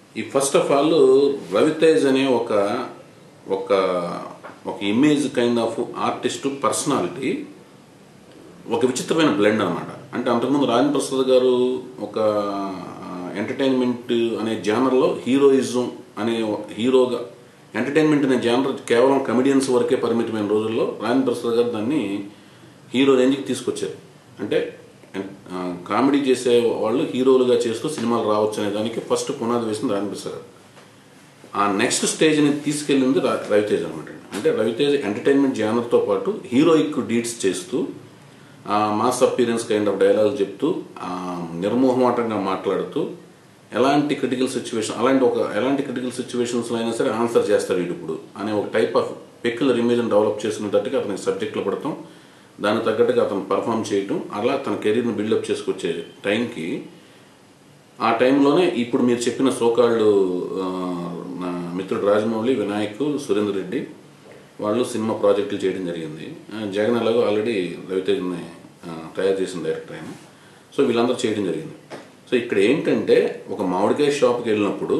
ఈ first of all Ravitej అనే ఒక ఒక ఒక image kind of artist personality ఒక విచిత్రమైన బ్లెండ్ అనమాట అంటే అంతకుముందు రాజన్ ప్రసాద్ గారు ఒక ఎంటర్టైన్మెంట్ అనే జానర్లో హీరోయిజం అనే హీరోగా ఎంటర్టైన్మెంట్ అనే జానర్ కేవలం కమెడియన్స్ వరకే పరిమితమైన రోజుల్లో రాజన్ ప్రసాద్ గారు దాన్ని హీరో రేంజ్కి తీసుకొచ్చారు అంటే ఆ, కామెడీ చేసే వాళ్ళు హీరోలుగా చేస్తూ సినిమాలు రావచ్చు అనే దానికి ఫస్ట్ పునాది వేసింది రాజన్ ప్రసాద్ గారు ఆ నెక్స్ట్ స్టేజ్ని తీసుకెళ్ళింది ర- రవితేజ్ అనమాట అంటే రవితేజ్ ఎంటర్టైన్మెంట్ జానర్తో పాటు హీరోయిక్ డీడ్స్ చేస్తూ ఆ mass appearance kind of dialogue చెప్తూ ఆ నిర్మోహమాటంగా మాట్లాడుతూ ఎలాంటి క్రిటికల్ సిచ్యువేషన్ అలాంటి ఒక ఎలాంటి క్రిటికల్ సిచ్యువేషన్స్లో అయినా సరే ఆన్సర్ చేస్తారు వీడు ఇప్పుడు అనే ఒక టైప్ ఆఫ్ పెక్యులర్ ఇమేజ్ని డెవలప్ చేసుకునేటట్టుగా అతనికి సబ్జెక్టులు పడతాం దానికి తగ్గట్టుగా అతను పర్ఫామ్ చేయటం అలా తన కెరీర్ని బిల్డప్ చేసుకొచ్చే టైంకి ఆ టైంలోనే ఇప్పుడు మీరు చెప్పిన సోకాళ్ళు నా మిత్రుడు రాజమౌళి వినాయక్ సురేందర్ రెడ్డి వాళ్ళు సినిమా ప్రాజెక్టులు చేయడం జరిగింది ఆ, జగన్ ఎలాగో ఆల్రెడీ రవితేజ్ని ఆ, తయారు చేసిన డైరెక్టర్ ఆయన సో వీళ్ళందరూ చేయడం జరిగింది సో ఇక్కడ ఏంటంటే ఒక మామిడికాయ షాప్కి వెళ్ళినప్పుడు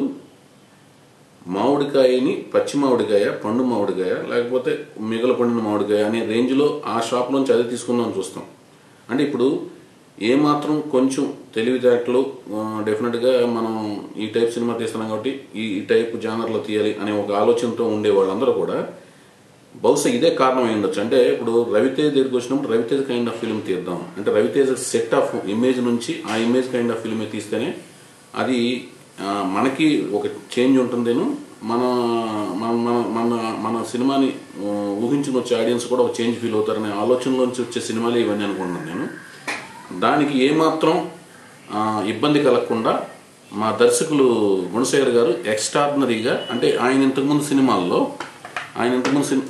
మామిడికాయని పచ్చి మామిడికాయ పండు మామిడికాయ లేకపోతే మిగల పండిన మామిడికాయ అనే రేంజ్లో ఆ షాప్ నుంచి అదే తీసుకుందాం చూస్తాం అంటే ఇప్పుడు ఏమాత్రం కొంచెం తెలివితేటలు ఆ, డెఫినెట్గా మనం ఈ టైప్ సినిమా తీస్తున్నాం కాబట్టి ఈ ఈ టైప్ జానర్లో తీయాలి అనే ఒక ఆలోచనతో ఉండే వాళ్ళందరూ కూడా బహుశా ఇదే కారణం అయి ఉండొచ్చు అంటే ఇప్పుడు రవితేజ్ దగ్గరికి వచ్చినప్పుడు రవితేజ్ కైండ్ ఆఫ్ ఫిల్మ్ తీద్దాం అంటే రవితేజ్ సెట్ ఆఫ్ ఇమేజ్ నుంచి ఆ ఇమేజ్ కైండ్ ఆఫ్ ఫిల్మ్ తీస్తేనే అది ఆ, మనకి ఒక చేంజ్ ఉంటుందేను మన మన మన మన మన సినిమాని ఆ, ఊహించుకుని వచ్చే ఆడియన్స్ కూడా ఒక చేంజ్ ఫీల్ అవుతారనే ఆలోచనలోంచి వచ్చే సినిమాలే ఇవన్నీ అనుకుంటున్నాను నేను దానికి ఏమాత్రం ఆ, ఇబ్బంది కలగకుండా మా దర్శకులు గుణశేఖర్ గారు ఎక్స్ట్రాడినరీగా అంటే ఆయన ఇంతకుముందు సినిమాల్లో ఆయన ఇంతకుముందు సినిమా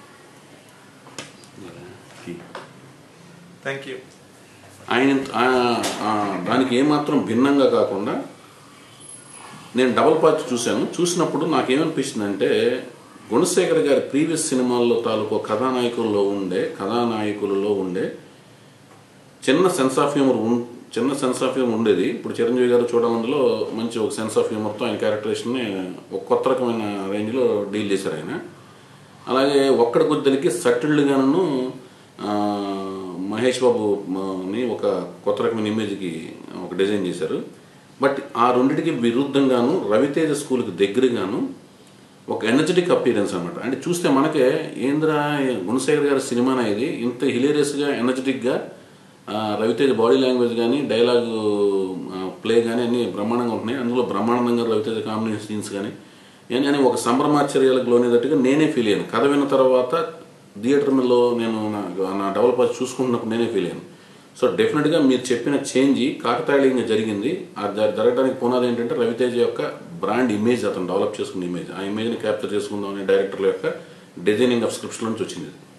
థ్యాంక్ యూ ఆయన ఇంత- ఆ- ఆ దానికి ఏమాత్రం భిన్నంగా కాకుండా నేను డబల్ పార్ట్ చూశాను చూసినప్పుడు నాకేమనిపిస్తుంది అంటే గుణశేఖర్ గారి ప్రీవియస్ సినిమాల్లో తాలూకు కథానాయకుల్లో ఉండే కథానాయకులలో ఉండే చిన్న సెన్స్ ఆఫ్ హ్యూమర్ ఉన్ చిన్న సెన్స్ ఆఫ్ హ్యూమర్ ఉండేది ఇప్పుడు చిరంజీవి గారు చూడాలందులో మంచి ఒక సెన్స్ ఆఫ్ హ్యూమర్తో ఆయన క్యారెక్టరేషన్ని ఒక కొత్త రకమైన రేంజ్లో డీల్ చేశారు ఆయన అలాగే ఒక్కడ కొద్దికి సటిల్డ్గాను మహేష్ బాబు మ- ని ఒక కొత్త రకమైన ఇమేజ్కి ఒక డిజైన్ చేశారు బట్ ఆ రెండిటికి విరుద్ధంగాను రవితేజ స్కూల్కి దగ్గరగాను ఒక ఎనర్జెటిక్ అపీరెన్స్ అనమాట అంటే చూస్తే మనకే ఏంద్రా గుణశేఖర్ గారి సినిమానా ఇది ఇంత హిలేరియస్గా ఎనర్జెటిక్గా రవితేజ బాడీ లాంగ్వేజ్ కానీ డైలాగ్ ప్లే కానీ అన్ని బ్రహ్మాండంగా ఉంటున్నాయి అందులో బ్రహ్మాండంగా రవితేజ కాంబినేషన్ సీన్స్ కానీ నేను అని ఒక సంభ్రమాశ్చర్యాలకు లోనేటట్టుగా నేనే ఫీల్ అయ్యాను కథ విన్న తర్వాత థియేటర్లో నేను నా- నా డెవలపర్స్ చూసుకుంటున్నప్పుడు నేనే ఫీల్ అయ్యాను సో డెఫినెట్గా మీరు చెప్పిన చేంజ్ కాకతాళీయంగా జరిగింది ఆ జ- జరగడానికి పునాది ఏంటంటే రవితేజ యొక్క బ్రాండ్ ఇమేజ్ అతను డెవలప్ చేసుకున్న ఇమేజ్ ఆ ఇమేజ్ని క్యాప్చర్ చేసుకుందాం అనే డైరెక్టర్ల యొక్క డిజైనింగ్ ఆఫ్ స్క్రిప్ట్స్ నుంచి వచ్చింది ఇది.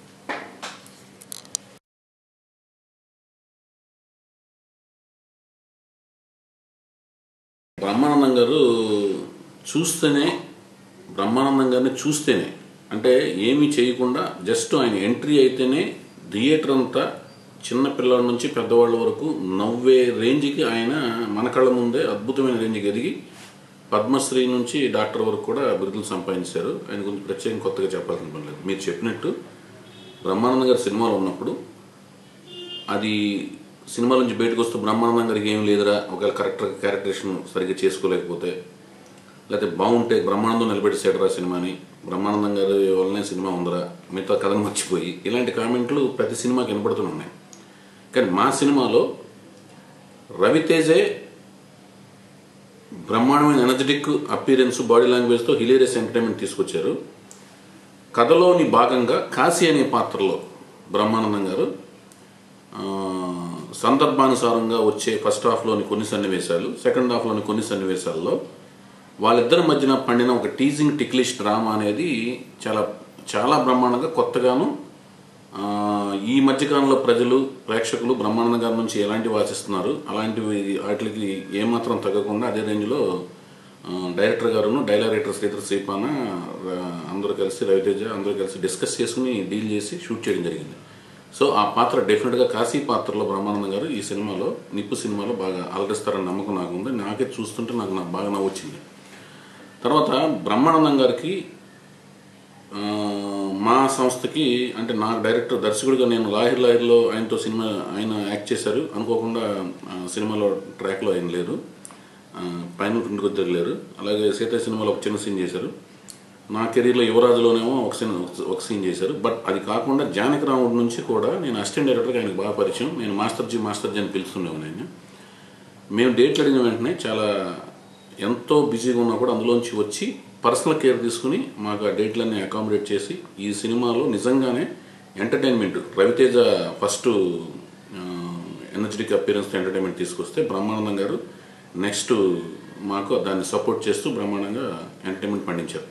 బ్రహ్మానందం గారు చూస్తేనే బ్రహ్మానందం గారిని చూస్తేనే అంటే ఏమీ చేయకుండా జస్ట్ ఆయన ఎంట్రీ అయితేనే థియేటర్ అంతా చిన్న పిల్లల నుంచి పెద్దవాళ్ళ వరకు నవ్వే రేంజ్కి ఆయన మన కళ్ళ ముందే అద్భుతమైన రేంజ్కి ఎదిగి పద్మశ్రీ నుంచి డాక్టర్ వరకు కూడా బిరుదులు సంపాదించారు ఆయన గురించి ప్రత్యేకంగా కొత్తగా చెప్పాల్సిన పని లేదు మీరు చెప్పినట్టు బ్రహ్మానందం గారి సినిమాలో ఉన్నప్పుడు అది సినిమా నుంచి బయటకు వస్తూ బ్రహ్మానందం గారికి ఏం లేదురా ఒకవేళ కరెక్టర్ క్యారెక్టరేషన్ సరిగ్గా చేసుకోలేకపోతే లేకపోతే బాగుంటే బ్రహ్మానందం నిలబెట్టేసాడురా సినిమాని బ్రహ్మానందం గారి వల్లనే సినిమా ఉందిరా మిగతా కథను మర్చిపోయి ఇలాంటి కామెంట్లు ప్రతి సినిమాకి వినపడుతూనే ఉన్నాయి కానీ మా సినిమాలో రవితేజే బ్రహ్మాండమైన ఎనర్జెటిక్ అపీరెన్స్ బాడీ లాంగ్వేజ్తో హిలేరియస్ ఎంటర్టైన్మెంట్ తీసుకొచ్చారు కథలోని భాగంగా కాశీ అనే పాత్రలో బ్రహ్మానందం గారు ఆ, సందర్భానుసారంగా వచ్చే ఫస్ట్ హాఫ్లోని కొన్ని సన్నివేశాలు సెకండ్ హాఫ్లోని కొన్ని సన్నివేశాల్లో వాళ్ళిద్దరి మధ్యన పండిన ఒక టీజింగ్ టిక్లిష్ డ్రామా అనేది చాలా చాలా బ్రహ్మాండంగా కొత్తగాను ఆ, ఈ మధ్యకాలంలో ప్రజలు ప్రేక్షకులు బ్రహ్మానందం గారి నుంచి ఎలాంటివి ఆశిస్తున్నారు అలాంటివి వాటికి ఏమాత్రం తగ్గకుండా అదే రేంజ్లో ఆ, డైరెక్టర్ గారును డైలారేటర్ శ్రీధర్ శ్రీపాన ఆ, అందరూ కలిసి రవితేజ అందరూ కలిసి డిస్కస్ చేసుకుని డీల్ చేసి షూట్ చేయడం జరిగింది సో ఆ పాత్ర డెఫినెట్గా కాశీ పాత్రలో బ్రహ్మానందం గారు ఈ సినిమాలో నిప్పు సినిమాలో బాగా అలరిస్తారని నమ్మకం నాకు ఉంది నాకే చూస్తుంటే నాకు నాకు బాగా నవ్వొచ్చింది తర్వాత బ్రహ్మానందం గారికి ఆ, మా సంస్థకి అంటే నా డైరెక్టర్ దర్శకుడిగా నేను లాహిర్ లాహిర్లో ఆయనతో సినిమా ఆయన యాక్ట్ చేశారు అనుకోకుండా ఆ, సినిమాలో ట్రాక్లో ఆయన లేరు ఆ, పైన ఇంటికి వద్దరు అలాగే సీత సినిమాలో ఒక చిన్న సీన్ చేశారు నా కెరీర్లో యువరాజులోనేమో ఒక సీన్ ఒక సీన్ చేశారు బట్ అది కాకుండా జానకి రాముడి నుంచి కూడా నేను అసిస్టెంట్ డైరెక్టర్గా ఆయనకు బాగా పరిచయం నేను మాస్టర్జీ మాస్టర్జీ అని పిలుస్తుండేవాడిని ఆయన మేము డేట్లు అడిగిన వెంటనే చాలా ఎంతో బిజీగా ఉన్నా కూడా అందులోంచి వచ్చి పర్సనల్ కేర్ తీసుకుని మాకు ఆ డేట్లన్నీ అకామిడేట్ చేసి ఈ సినిమాలో నిజంగానే entertainment Ravi Teja first energetic appearance entertainment తీసుకొస్తే బ్రహ్మానందం గారు నెక్స్ట్ మాకు దాన్ని సపోర్ట్ చేస్తూ బ్రహ్మాండంగా ఎంటర్టైన్మెంట్ పండించారు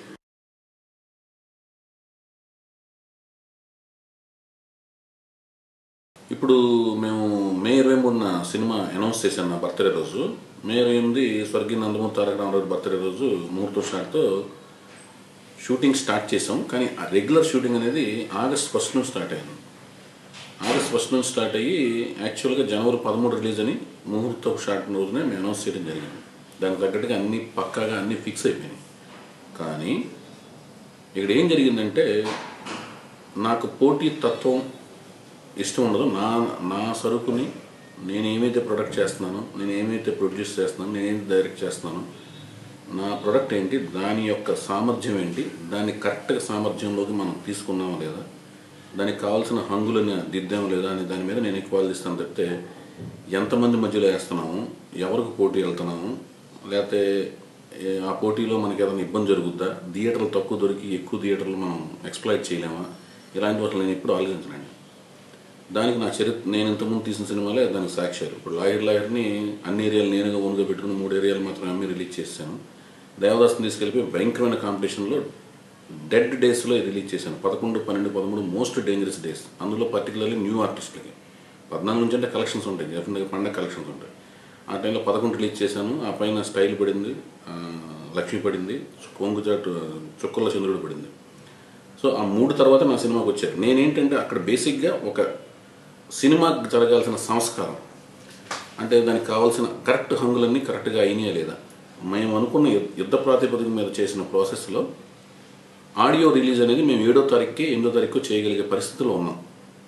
ఇప్పుడు మేము మే ఇరవై మూడున సినిమా అనౌన్స్ చేశాను నా బర్త్డే రోజు మే ఇరవై ఎనిమిది స్వర్గీయ నందమూరి తారక రామారావు బర్త్డే రోజు ముహూర్తం షాట్తో షూటింగ్ స్టార్ట్ చేసాం కానీ ఆ రెగ్యులర్ షూటింగ్ అనేది ఆగస్ట్ ఫస్ట్ నుంచి స్టార్ట్ అయింది ఆగస్ట్ ఫస్ట్ నుంచి స్టార్ట్ అయ్యి యాక్చువల్గా జనవరి పదమూడు రిలీజ్ అని ముహూర్తం షాట్ రోజునే మేము అనౌన్స్ చేయడం జరిగింది దానికి తగ్గట్టుగా అన్ని పక్కాగా అన్ని ఫిక్స్ అయిపోయినాయి కానీ ఇక్కడ ఏం జరిగిందంటే నాకు పోటీ తత్వం ఇష్టం ఉండదు నా నా సరుకుని నేను ఏమైతే ప్రొడక్ట్ చేస్తున్నానో నేను ఏమైతే ప్రొడ్యూస్ చేస్తున్నానో నేను ఏమైతే డైరెక్ట్ చేస్తున్నానో నా ప్రొడక్ట్ ఏంటి దాని యొక్క సామర్థ్యం ఏంటి దాన్ని కరెక్ట్గా సామర్థ్యంలోకి మనం తీసుకున్నామా లేదా దానికి కావాల్సిన హంగులని దిద్దామా లేదా అని దాని మీద నేను ఎక్కువ ఆలోచిస్తాను తప్పితే ఎంతమంది మధ్యలో వేస్తున్నాము ఎవరికి పోటీ వెళ్తున్నాము లేకపోతే ఏ- ఆ పోటీలో మనకి ఏదైనా ఇబ్బంది జరుగుద్దా థియేటర్లు తక్కువ దొరికి ఎక్కువ థియేటర్లు మనం ఎక్స్ప్లాయిట్ చేయలేమా ఇలాంటి వాటిని నేను ఎప్పుడు ఆలోచించనండి దానికి నా చరిత్ర నేను ఇంతకుముందు తీసిన సినిమాలే దానికి సాక్ష్యాలు ఇప్పుడు లాయర్ లాయర్ని అన్ని ఏరియాలు నేనుగా ఓన్గా పెట్టుకుని మూడు ఏరియాలు మాత్రం అమ్మి రిలీజ్ చేశాను దేవదాస్ని తీసుకెళ్ళిపోయి భయంకరమైన కాంపిటీషన్లో డెడ్ డేస్లో రిలీజ్ చేశాను పదకొండు పన్నెండు పదమూడు మోస్ట్ డేంజరస్ డేస్ అందులో పర్టికులర్లీ న్యూ ఆర్టిస్ట్లకి పద్నాలుగు నుంచి అంటే కలెక్షన్స్ ఉంటాయి డెఫినెట్గా పండగ కలెక్షన్స్ ఉంటాయి ఆ టైంలో పదకొండు రిలీజ్ చేశాను ఆ పైన స్టైల్ పడింది ఆ, లక్ష్మి పడింది కొంగు చాటు చుక్కల చంద్రుడు పడింది సో ఆ మూడు తర్వాత నా సినిమాకి వచ్చారు నేనేంటంటే అక్కడ బేసిక్గా ఒక సినిమాకి జరగాల్సిన సంస్కారం అంటే దానికి కావాల్సిన కరెక్ట్ హంగులన్నీ కరెక్ట్గా అయినాయా లేదా మేము అనుకున్న యు- యుద్ధ ప్రాతిపదిక మీద చేసిన ప్రాసెస్లో ఆడియో రిలీజ్ అనేది మేము ఏడో తారీఖుకి ఎనిమిదో తారీఖు చేయగలిగే పరిస్థితిలో ఉన్నాం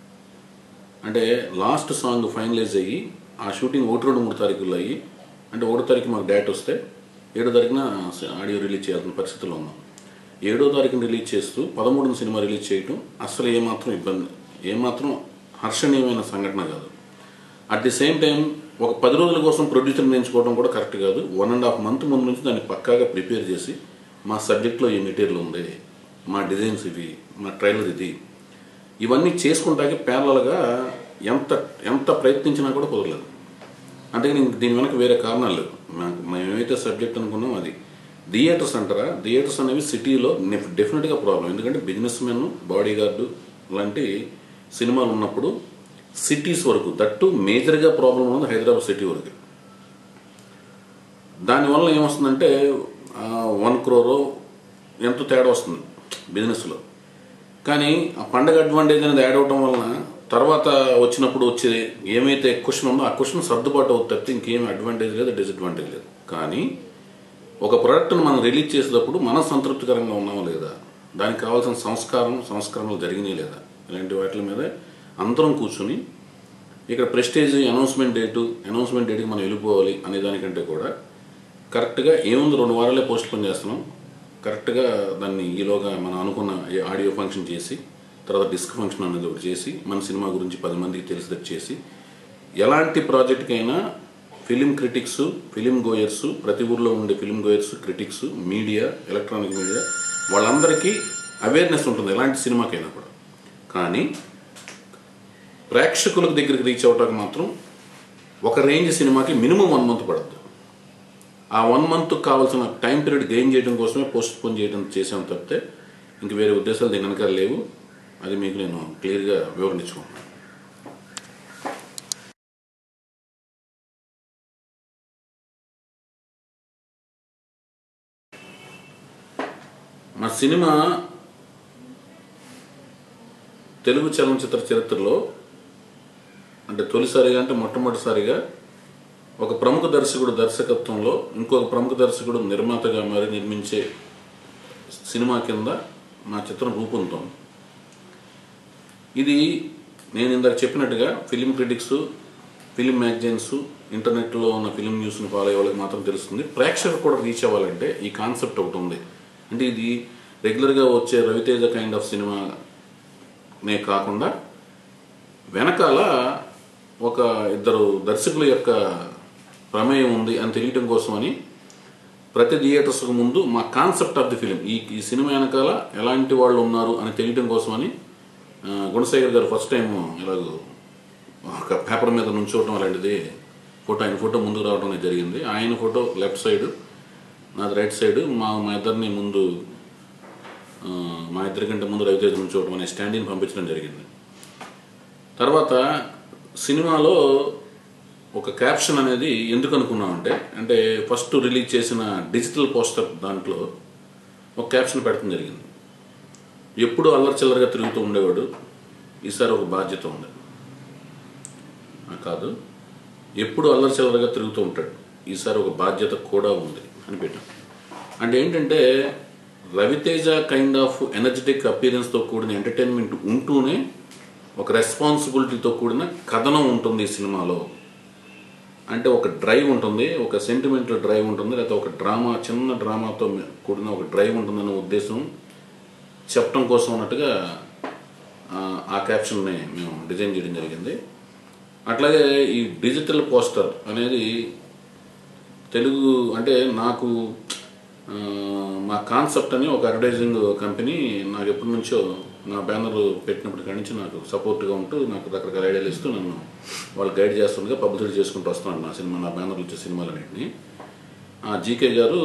అంటే లాస్ట్ సాంగ్ ఫైనలైజ్ అయ్యి ఆ షూటింగ్ ఒకటి రెండు మూడు తారీఖుల్లో అయ్యి అంటే ఒకటో తారీఖు మాకు డేట్ వస్తే ఏడో తారీఖున ఆడియో రిలీజ్ చేయాల్సిన పరిస్థితిలో ఉన్నాం ఏడో తారీఖున రిలీజ్ చేస్తూ పదమూడున సినిమా రిలీజ్ చేయటం అసలు ఏమాత్రం ఇబ్బంది ఏమాత్రం హర్షణీయమైన సంఘటన కాదు అట్ ది సేమ్ టైం ఒక పది రోజుల కోసం ప్రొడ్యూసర్ని ఎంచుకోవడం కూడా కరెక్ట్ కాదు వన్ అండ్ హాఫ్ మంత్ ముందు నుంచి దాన్ని పక్కాగా ప్రిపేర్ చేసి మా సబ్జెక్ట్లో ఈ మెటీరియల్ ఉంది మా డిజైన్స్ ఇవి మా ట్రైలర్ ఇది ఇవన్నీ చేసుకుంటాకే ప్యారలల్గా ఎంత ఎంత ప్రయత్నించినా కూడా కుదరలేదు అందుకని ఇంక దీని వెనక వేరే కారణాలు లేవు మాకు మేము ఏమైతే సబ్జెక్ట్ అనుకున్నాం అది థియేటర్స్ అంటారా థియేటర్స్ అనేవి సిటీలో డెఫినెట్గా ప్రాబ్లం ఎందుకంటే బిజినెస్ మెన్ బాడీ గార్డు లాంటి సినిమాలు ఉన్నప్పుడు సిటీస్ వరకు దట్టు మేజర్గా ప్రాబ్లం ఉన్నది హైదరాబాద్ సిటీ వరకు దానివల్ల ఏమొస్తుందంటే వన్ క్రోరో ఎంతో తేడా వస్తుంది బిజినెస్లో కానీ ఆ పండగ అడ్వాంటేజ్ అనేది యాడ్ అవడం వలన తర్వాత వచ్చినప్పుడు వచ్చే ఏమైతే క్వశ్చన్ ఉందో ఆ క్వశ్చన్ సర్దుబాటు అవుతుంది తప్పితే ఇంకేం అడ్వాంటేజ్ లేదు డిసడ్వాంటేజ్ లేదు కానీ ఒక ప్రోడక్ట్ని మనం రిలీజ్ చేసేటప్పుడు మనం సంతృప్తికరంగా ఉన్నామా లేదా దానికి కావాల్సిన సంస్కారం సంస్కరణలు జరిగినాయి లేదా ఇలాంటి వాటి మీద అందరం కూర్చుని ఇక్కడ ప్రెస్టేజ్ అనౌన్స్మెంట్ డేటు అనౌన్స్మెంట్ డేట్కి మనం వెళ్ళిపోవాలి అనే దానికంటే కూడా కరెక్ట్గా ఏముంది రెండు వారాలే పోస్ట్ పోన్ చేస్తున్నాం కరెక్ట్గా దాన్ని ఈలోగా మనం అనుకున్న ఏ ఆడియో ఫంక్షన్ చేసి తర్వాత డిస్క్ ఫంక్షన్ అనేది ఒకటి చేసి మన సినిమా గురించి పది మందికి తెలిసేటట్టు చేసి ఎలాంటి ప్రాజెక్ట్కైనా ఫిలిం క్రిటిక్స్ ఫిలిం గోయర్స్ ప్రతి ఊర్లో ఉండే film goers critics media electronic media వాళ్ళందరికీ అవేర్నెస్ ఉంటుంది ఎలాంటి సినిమాకైనా కూడా కానీ ప్రేక్షకుల దగ్గరికి రీచ్ అవటానికి మాత్రం ఒక రేంజ్ సినిమాకి మినిమం వన్ మంత్ పడుతుంది ఆ వన్ మంత్ కావాల్సిన టైం పీరియడ్ గెయిన్ చేయడం కోసమే పోస్ట్ పోన్ చేయడం చేసాం తప్పితే ఇంక వేరే ఉద్దేశాలు దీని వెనకాల లేవు అది మీకు నేను క్లియర్గా వివరించుకున్నాను మా సినిమా తెలుగు చలనచిత్ర చరిత్రలో అంటే తొలిసారిగా అంటే మొట్టమొదటిసారిగా ఒక ప్రముఖ దర్శకుడు దర్శకత్వంలో ఇంకొక ప్రముఖ దర్శకుడు నిర్మాతగా మరి నిర్మించే సినిమా కింద మా చిత్రం రూపొందుతోంది ఇది నేను ఇందాక చెప్పినట్టుగా ఫిలిం క్రిటిక్స్ ఫిలిం మ్యాగజైన్స్ ఇంటర్నెట్లో ఉన్న ఫిలిం న్యూస్ని ఫాలో అయ్యే వాళ్ళకి మాత్రం తెలుస్తుంది ప్రేక్షకులు కూడా రీచ్ అవ్వాలంటే ఈ కాన్సెప్ట్ ఒకటి ఉంది అంటే ఇది రెగ్యులర్గా వచ్చే రవితేజ కైండ్ ఆఫ్ సినిమానే కాకుండా వెనకాల ఒక ఇద్దరు దర్శకుల యొక్క ప్రమేయం ఉంది అని తెలియటం కోసమని ప్రతి థియేటర్స్కు ముందు మా కాన్సెప్ట్ ఆఫ్ ది ఫిలిం ఈ ఈ సినిమా వెనకాల ఎలాంటి వాళ్ళు ఉన్నారు అని తెలియటం కోసమని ఆ, గుణశేఖర్ గారు ఫస్ట్ టైం ఇలాగ ఒక పేపర్ మీద నుంచోవటం అలాంటిది ఫోటో ఆయన ఫోటో ముందుకు రావడం అనేది జరిగింది ఆయన ఫోటో లెఫ్ట్ సైడ్ నాది రైట్ సైడ్ మా మా ఇద్దరిని ముందు ఆ, మా ఇద్దరి కంటే ముందు రవితేజ నుంచోవటం అనే స్టాండింగ్ పంపించడం జరిగింది తర్వాత సినిమాలో ఒక క్యాప్షన్ అనేది ఎందుకు అనుకున్నామంటే అంటే ఫస్ట్ రిలీజ్ చేసిన డిజిటల్ పోస్టర్ దాంట్లో ఒక క్యాప్షన్ పెట్టడం జరిగింది ఎప్పుడు అల్లరి చిల్లరగా తిరుగుతూ ఉండేవాడు ఈసారి ఒక బాధ్యత ఉంది ఆ, కాదు ఎప్పుడు అల్లరి చిల్లరగా తిరుగుతూ ఉంటాడు ఈసారి ఒక బాధ్యత కూడా ఉంది అని పెట్టాం అంటే ఏంటంటే రవితేజ కైండ్ ఆఫ్ ఎనర్జెటిక్ అపీరెన్స్తో కూడిన ఎంటర్టైన్మెంట్ ఉంటూనే ఒక రెస్పాన్సిబిలిటీతో కూడిన కథనం ఉంటుంది ఈ సినిమాలో అంటే ఒక డ్రైవ్ ఉంటుంది ఒక సెంటిమెంటల్ డ్రైవ్ ఉంటుంది లేకపోతే ఒక డ్రామా చిన్న డ్రామాతో కూడిన ఒక డ్రైవ్ ఉంటుందనే ఉద్దేశం చెప్పడం కోసం అన్నట్టుగా ఆ, ఆ క్యాప్షన్ని మేము డిజైన్ చేయడం జరిగింది అట్లాగే ఈ డిజిటల్ పోస్టర్ అనేది తెలుగు అంటే నాకు ఆ, మా కాన్సెప్ట్ అని ఒక అడ్వర్టైజింగ్ కంపెనీ నాకు ఎప్పటి నుంచో నా బ్యానర్ పెట్టినప్పటి కాడి నుంచి నాకు సపోర్ట్గా ఉంటూ నాకు రకరకాల ఐడియాలు ఇస్తూ నన్ను వాళ్ళు గైడ్ చేస్తుండగా పబ్లిసిటీ చేసుకుంటూ వస్తున్నాను నా సినిమా నా బ్యానర్లు వచ్చే సినిమాలన్నింటినీ ఆ జీకే గారు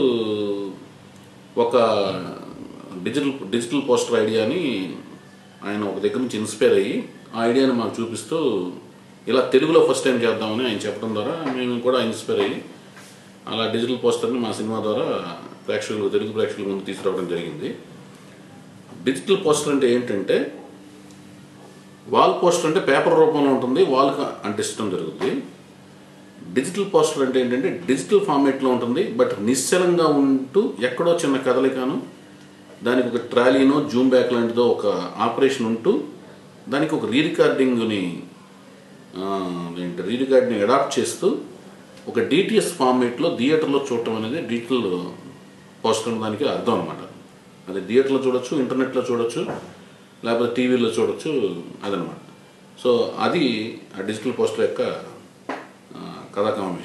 ఒక డిజిటల్ డిజిటల్ పోస్టర్ ఐడియాని ఆయన ఒక దగ్గర నుంచి ఇన్స్పైర్ అయ్యి ఆ ఐడియాని మాకు చూపిస్తూ ఇలా తెలుగులో ఫస్ట్ టైం చేద్దామని ఆయన చెప్పడం ద్వారా మేము కూడా ఇన్స్పైర్ అయ్యి అలా డిజిటల్ పోస్టర్ని మా సినిమా ద్వారా ప్రేక్షకులు తెలుగు ప్రేక్షకుల ముందు తీసుకురావడం జరిగింది డిజిటల్ పోస్టర్ అంటే ఏంటంటే వాల్ పోస్టర్ అంటే పేపర్ రూపంలో ఉంటుంది వాల్కి అంటించడం జరుగుతుంది డిజిటల్ పోస్టర్ అంటే ఏంటంటే డిజిటల్ ఫార్మేట్లో ఉంటుంది బట్ నిశ్చలంగా ఉంటూ ఎక్కడో చిన్న కదలికను దానికి ఒక ట్రాలీనో జూమ్ బ్యాక్ లాంటిదో ఒక ఆపరేషన్ ఉంటూ దానికి ఒక రీ రికార్డింగ్ని రీ రికార్డింగ్ అడాప్ట్ చేస్తూ ఒక డిటిఎస్ ఫార్మేట్లో థియేటర్లో చూడటం అనేది డిజిటల్ పోస్టర్ దానికి అర్థం అనమాట అది థియేటర్లో చూడొచ్చు ఇంటర్నెట్లో చూడొచ్చు లేకపోతే టీవీలో చూడొచ్చు అదనమాట సో అది ఆ డిజిటల్ పోస్టర్ యొక్క ఆ, కథాకమం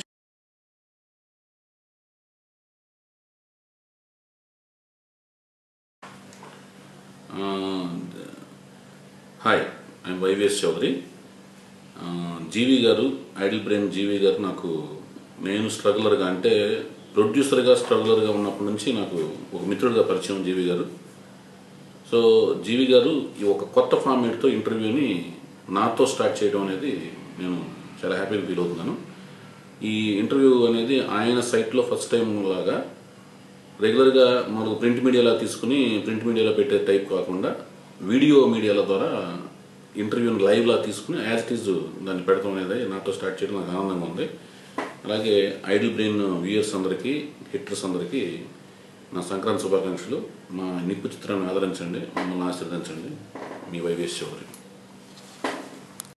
హాయ్ ఐఎమ్ వైవిఎస్ చౌదరి ఆ, జీవి గారు ఐడిల్ బ్రెయిన్ జీవి గారు నాకు నేను స్ట్రగులర్గా అంటే ప్రొడ్యూసర్గా స్ట్రగులర్గా ఉన్నప్పటి నుంచి నాకు ఒక మిత్రుడిగా పరిచయం జీవి గారు సో జీవి గారు ఈ ఒక కొత్త ఫార్మేట్తో ఇంటర్వ్యూని నాతో స్టార్ట్ చేయడం అనేది నేను చాలా హ్యాపీగా ఫీల్ అవుతున్నాను ఈ ఇంటర్వ్యూ అనేది ఆయన సైట్లో ఫస్ట్ టైం లాగా రెగ్యులర్గా మనకు ప్రింట్ మీడియాలా తీసుకుని ప్రింట్ మీడియాలో పెట్టే టైప్ కాకుండా వీడియో మీడియాల ద్వారా ఇంటర్వ్యూని లైవ్లా తీసుకుని యాజ్ ఇట్ ఈజ్ దాన్ని పెడతాం అనేది నాతో స్టార్ట్ చేయడం నాకు ఆనందంగా ఉంది అలాగే ఐడిల్ బ్రెయిన్ వ్యూయర్స్ అందరికీ హిట్టర్స్ అందరికీ నా సంక్రాంతి శుభాకాంక్షలు మా నిప్పు చిత్రాన్ని ఆదరించండి మమ్మల్ని ఆశీర్వదించండి మీ వైవిఎస్ చౌదరి